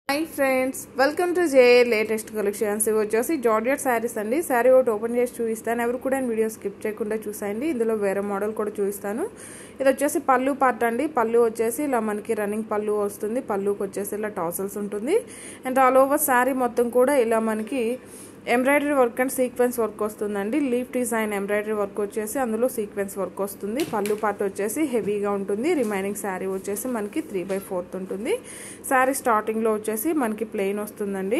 hi friends welcome to J latest collections ఇవి వచ్చేసి georgette saris అండి శారీ ఒకటి ఓపెన్ చేసి చూపిస్తాను ఎవరు కూడా వీడియో స్కిప్ చేయకుండా చూసాయండి ఇందులో వేరే మోడల్ కూడా చూపిస్తాను ఇది వచ్చేసి పళ్ళు పార్ట్ అండి పళ్ళు వచ్చేసి ఇలా మనకి రన్నింగ్ పళ్ళు వస్తుంది పళ్ళుకి వచ్చేసి ఇలా టాసల్స్ ఉంటుంది అండ్ ఆల్ ఓవర్ శారీ మొత్తం కూడా ఇలా మనకి embroidery work and sequence work వస్తుందండి లీఫ్ డిజైన్ ఎంబ్రాయిడరీ వర్క్ వచ్చేసి అందులో సీక్వెన్స్ వర్క్ వస్తుంది పళ్ళు పార్ట్ వచ్చేసి హెవీగా ఉంటుంది రిమైనింగ్ శారీ వచ్చేసి మనకి త్రీ బై ఫోర్త్ ఉంటుంది శారీ స్టార్టింగ్లో వచ్చేసి మనకి ప్లెయిన్ వస్తుందండి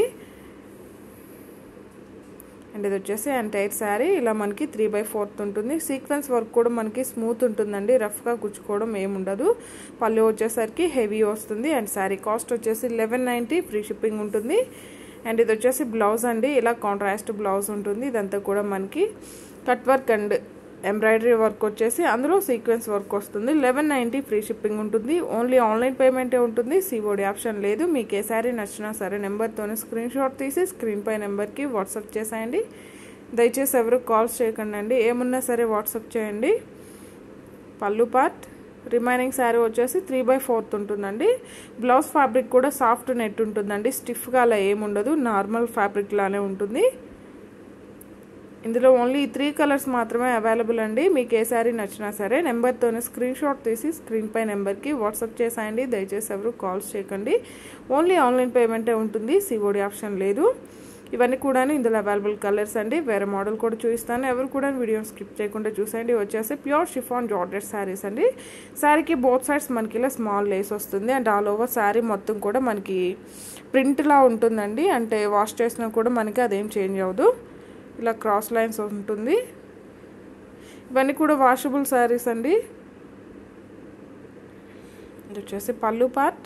అండ్ ఇది వచ్చేసి ఎంటైర్ శారీ ఇలా మనకి త్రీ బై ఫోర్త్ ఉంటుంది సీక్వెన్స్ వర్క్ కూడా మనకి స్మూత్ ఉంటుందండి రఫ్గా కుచ్చుకోవడం ఏముండదు పళ్ళు వచ్చేసరికి హెవీ వస్తుంది అండ్ శారీ కాస్ట్ వచ్చేసి లెవెన్ నైంటీ ఫ్రీ షిప్పింగ్ ఉంటుంది అండ్ ఇది వచ్చేసి బ్లౌజ్ అండి ఇలా కాంట్రాస్ట్ బ్లౌజ్ ఉంటుంది ఇదంతా కూడా మనకి cut work and embroidery work వచ్చేసి అందులో సీక్వెన్స్ వర్క్ వస్తుంది లెవెన్ నైంటీ ఫ్రీ షిప్పింగ్ ఉంటుంది ఓన్లీ ఆన్లైన్ పేమెంటే ఉంటుంది సిఓడి ఆప్షన్ లేదు మీకు ఏ శారీ నచ్చినా సరే నెంబర్తోనే స్క్రీన్ షాట్ తీసి స్క్రీన్ పై నెంబర్కి వాట్సాప్ చేసేయండి దయచేసి ఎవరు కాల్స్ చేయకండి అండి ఏమున్నా సరే వాట్సాప్ చేయండి పళ్ళు పార్ట్ రిమైనింగ్ శారీ వచ్చేసి త్రీ బై ఫోర్త్ ఉంటుందండి బ్లౌజ్ ఫ్యాబ్రిక్ కూడా సాఫ్ట్ నెట్ ఉంటుందండి స్టిఫ్గా అలా ఏముండదు నార్మల్ ఫ్యాబ్రిక్ లానే ఉంటుంది ఇందులో ఓన్లీ త్రీ కలర్స్ మాత్రమే అవైలబుల్ అండి మీకు ఏ శారీ నచ్చినా సరే నెంబర్తోనే స్క్రీన్ షాట్ తీసి స్క్రీన్ పై నెంబర్కి వాట్సాప్ చేసేయండి దయచేసి ఎవరు కాల్స్ చేయకండి ఓన్లీ ఆన్లైన్ పేమెంటే ఉంటుంది సిఓడి ఆప్షన్ లేదు ఇవన్నీ కూడా ఇందులో అవైలబుల్ కలర్స్ అండి వేరే మోడల్ కూడా చూపిస్తాను ఎవరు కూడా వీడియో స్కిప్ చేయకుండా చూసేయండి వచ్చేసి ప్యూర్ షిఫాన్ జార్డెడ్ శారీస్ అండి శారీకి బోత్ సైడ్స్ మనకి ఇలా స్మాల్ లేస్ వస్తుంది అండ్ ఆల్ ఓవర్ శారీ మొత్తం కూడా మనకి ప్రింట్లా ఉంటుందండి అంటే వాష్ చేసినా కూడా మనకి అదేం చేంజ్ అవ్వదు ఇలా క్రాస్ లైన్స్ ఉంటుంది ఇవన్నీ కూడా వాషబుల్ శారీస్ అండి ఇది వచ్చేసి పళ్ళు పార్ట్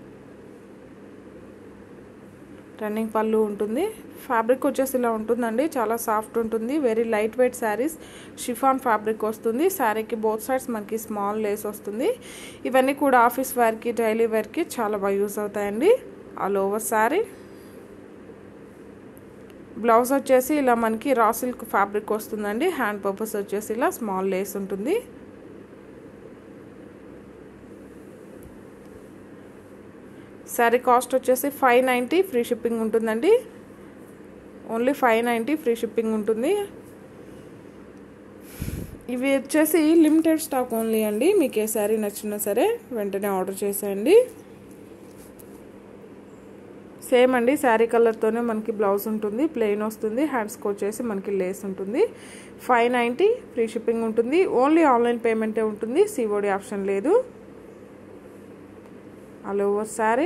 రన్నింగ్ పళ్ళు ఉంటుంది ఫ్యాబ్రిక్ వచ్చేసి ఇలా ఉంటుందండి చాలా సాఫ్ట్ ఉంటుంది very light weight saris chiffon fabric వస్తుంది శారీకి బోత్ సైడ్స్ మనకి స్మాల్ లేస్ వస్తుంది ఇవన్నీ కూడా ఆఫీస్ వేర్కి డైలీ వేర్కి చాలా బాగా యూజ్ అవుతాయండి ఆల్ ఓవర్ శారీ బ్లౌజ్ వచ్చేసి ఇలా మనకి రా సిల్క్ ఫ్యాబ్రిక్ వస్తుందండి హ్యాండ్ పర్పస్ వచ్చేసి ఇలా స్మాల్ లేస్ ఉంటుంది శారీ కాస్ట్ వచ్చేసి ఫైవ్ నైంటీ ఫ్రీ షిప్పింగ్ ఉంటుందండి only five ninety free shipping ఉంటుంది ఇవి వచ్చేసి లిమిటెడ్ స్టాక్ ఓన్లీ అండి మీకు ఏ శారీ నచ్చినా సరే వెంటనే ఆర్డర్ చేసేయండి సేమ్ అండి శారీ కలర్తోనే మనకి బ్లౌజ్ ఉంటుంది ప్లెయిన్ వస్తుంది హ్యాండ్స్కి వచ్చేసి మనకి లేస్ ఉంటుంది ఫైవ్ నైంటీ ఫ్రీ షిప్పింగ్ ఉంటుంది ఓన్లీ ఆన్లైన్ పేమెంటే ఉంటుంది సిఓడి ఆప్షన్ లేదు ఆల్ ఓవర్ శారీ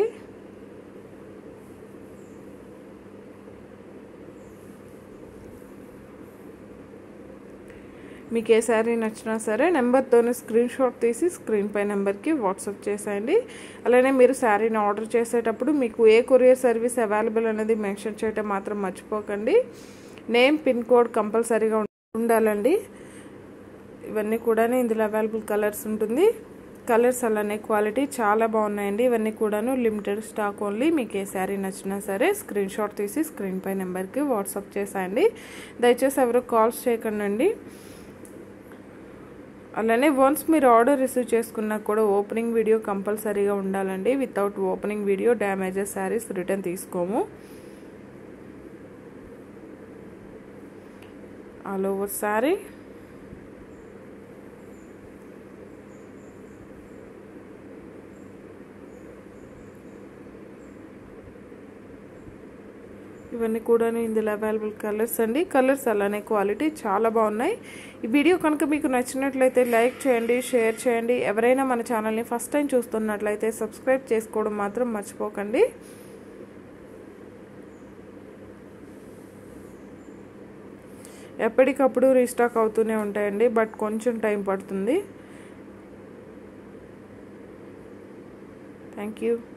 మీకు ఏ శారీ నచ్చినా సరే నెంబర్తోనే స్క్రీన్ షాట్ తీసి స్క్రీన్ పై నెంబర్కి వాట్సాప్ చేసేయండి అలానే మీరు శారీని ఆర్డర్ చేసేటప్పుడు మీకు ఏ కొరియర్ సర్వీస్ అవైలబుల్ అనేది మెన్షన్ చేయటం మాత్రం మర్చిపోకండి నేమ్ పిన్ కోడ్ కంపల్సరీగా ఉండాలండి ఇవన్నీ కూడా ఇందులో అవైలబుల్ కలర్స్ ఉంటుంది కలర్స్ అలానే క్వాలిటీ చాలా బాగున్నాయండి ఇవన్నీ కూడాను లిమిటెడ్ స్టాక్ ఓన్లీ మీకు ఏ శారీ నచ్చినా సరే స్క్రీన్ షాట్ తీసి స్క్రీన్ పై నెంబర్కి వాట్సాప్ చేసేయండి దయచేసి ఎవరు కాల్స్ చేయకండి అలానే వన్స్ మీరు ఆర్డర్ రిసీవ్ చేసుకున్నా కూడా ఓపెనింగ్ వీడియో కంపల్సరీగా ఉండాలండి without opening video damages sarees return తీసుకోము ఆల్ ఓవర్ శారీ ఇవన్నీ కూడా ఇందులో అవైలబుల్ కలర్స్ అండి కలర్స్ అలానే క్వాలిటీ చాలా బాగున్నాయి ఈ వీడియో కనుక మీకు నచ్చినట్లయితే లైక్ చేయండి షేర్ చేయండి ఎవరైనా మన ఛానల్ని ఫస్ట్ టైం చూస్తున్నట్లయితే సబ్స్క్రైబ్ చేసుకోవడం మాత్రం మర్చిపోకండి ఎప్పటికప్పుడు రీస్టాక్ అవుతూనే ఉంటాయండి బట్ కొంచెం టైం పడుతుంది థ్యాంక్ యూ